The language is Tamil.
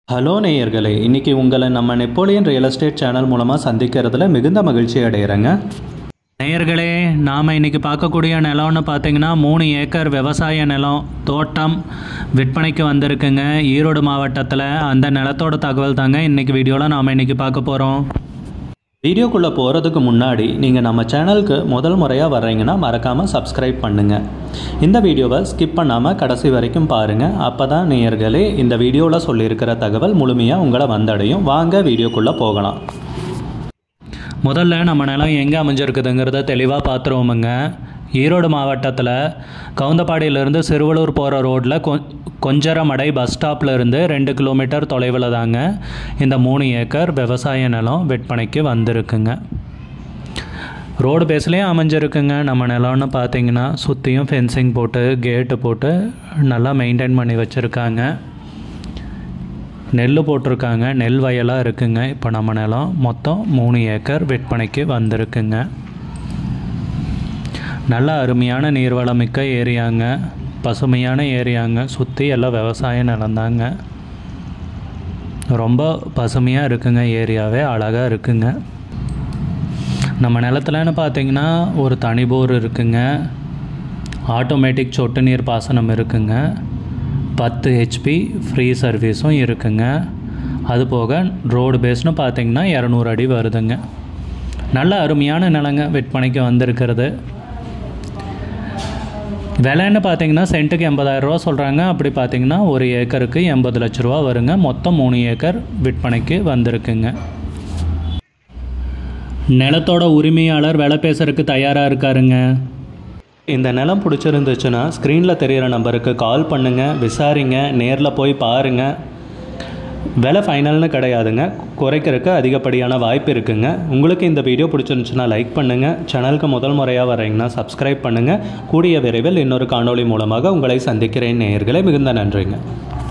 ஹலோ நேயர்களே இன்னைக்கு உங்களை நம்ம நெப்போலியன் ரியல் எஸ்டேட் சேனல் மூலமாக சந்திக்கிறதுல மிகுந்த மகிழ்ச்சி அடைகிறேங்க நேயர்களே நாம் இன்னைக்கு பார்க்கக்கூடிய நிலம்னு பார்த்தீங்கன்னா மூணு ஏக்கர் விவசாய நிலம் தோட்டம் விற்பனைக்கு வந்திருக்குங்க ஈரோடு மாவட்டத்தில் அந்த நிலத்தோட தகவல் தாங்க இன்னைக்கு வீடியோவில் நாம் இன்னைக்கு பார்க்க போகிறோம் வீடியோக்குள்ளே போகிறதுக்கு முன்னாடி நீங்கள் நம்ம சேனலுக்கு முதல் முறையாக வர்றீங்கன்னா மறக்காமல் சப்ஸ்கிரைப் பண்ணுங்கள் இந்த வீடியோவை ஸ்கிப் பண்ணாமல் கடைசி வரைக்கும் பாருங்கள் அப்போ தான் நேயர்களே இந்த வீடியோவில் சொல்லியிருக்கிற தகவல் முழுமையாக உங்களை வந்தடையும் வாங்க வீடியோக்குள்ளே போகலாம் முதல்ல நம்ம நிலம் எங்கே அமைஞ்சிருக்குதுங்கிறத தெளிவாக பார்த்துருவோமுங்க ஈரோடு மாவட்டத்தில் கவுந்தப்பாடியிலேருந்து சிறுவலூர் போகிற ரோட்டில் கொ கொஞ்சரமடை பஸ் ஸ்டாப்பில் இருந்து ரெண்டு கிலோமீட்டர் தொலைவில் தாங்க இந்த மூணு ஏக்கர் விவசாய நிலம் விற்பனைக்கு வந்திருக்குங்க ரோடு பேஸ்லேயும் அமைஞ்சிருக்குங்க நம்ம நிலம்னு பார்த்தீங்கன்னா சுற்றியும் ஃபென்சிங் போட்டு கேட்டு போட்டு நல்லா மெயின்டைன் பண்ணி வச்சுருக்காங்க நெல் போட்டிருக்காங்க நெல் வயலாக இருக்குங்க இப்போ நம்ம நிலம் மொத்தம் மூணு ஏக்கர் விற்பனைக்கு வந்திருக்குங்க நல்ல அருமையான நீர்வளமிக்க ஏரியாங்க பசுமையான ஏரியாங்க சுற்றி எல்லாம் விவசாய நிலந்தாங்க ரொம்ப பசுமையாக இருக்குங்க ஏரியாவே அழகாக இருக்குங்க நம்ம நிலத்துலன்னு பார்த்தீங்கன்னா ஒரு தனி போர் இருக்குங்க ஆட்டோமேட்டிக் சொட்டு நீர் பாசனம் இருக்குங்க பத்து ஹெச்பி ஃப்ரீ சர்வீஸும் இருக்குங்க அது போக ரோடு பேஸ்னு பார்த்தீங்கன்னா இரநூறு அடி வருதுங்க நல்ல அருமையான நிலங்க விற்பனைக்கு வந்திருக்கிறது விலைன்னு பார்த்தீங்கன்னா சென்ட்டுக்கு எண்பதாயிரம் ரூபா சொல்கிறாங்க அப்படி பார்த்தீங்கன்னா ஒரு ஏக்கருக்கு எண்பது லட்ச ரூபா வருங்க மொத்தம் மூணு ஏக்கர் விற்பனைக்கு வந்திருக்குங்க நிலத்தோட உரிமையாளர் விலை பேசுறதுக்கு தயாராக இருக்காருங்க இந்த நிலம் பிடிச்சிருந்துச்சுன்னா ஸ்க்ரீனில் தெரிகிற நம்பருக்கு கால் பண்ணுங்கள் விசாரிங்க நேரில் போய் பாருங்கள் விலை ஃபைனல்னு கிடையாதுங்க குறைக்கிறதுக்கு அதிகப்படியான வாய்ப்பு இருக்குங்க உங்களுக்கு இந்த வீடியோ பிடிச்சிருந்துச்சுன்னா லைக் பண்ணுங்கள் சேனலுக்கு முதல் முறையாக வரீங்கன்னா சப்ஸ்கிரைப் பண்ணுங்கள் கூடிய விரைவில் இன்னொரு காணொளி மூலமாக உங்களை சந்திக்கிறேன் நேயர்களே மிகுந்த நன்றிங்க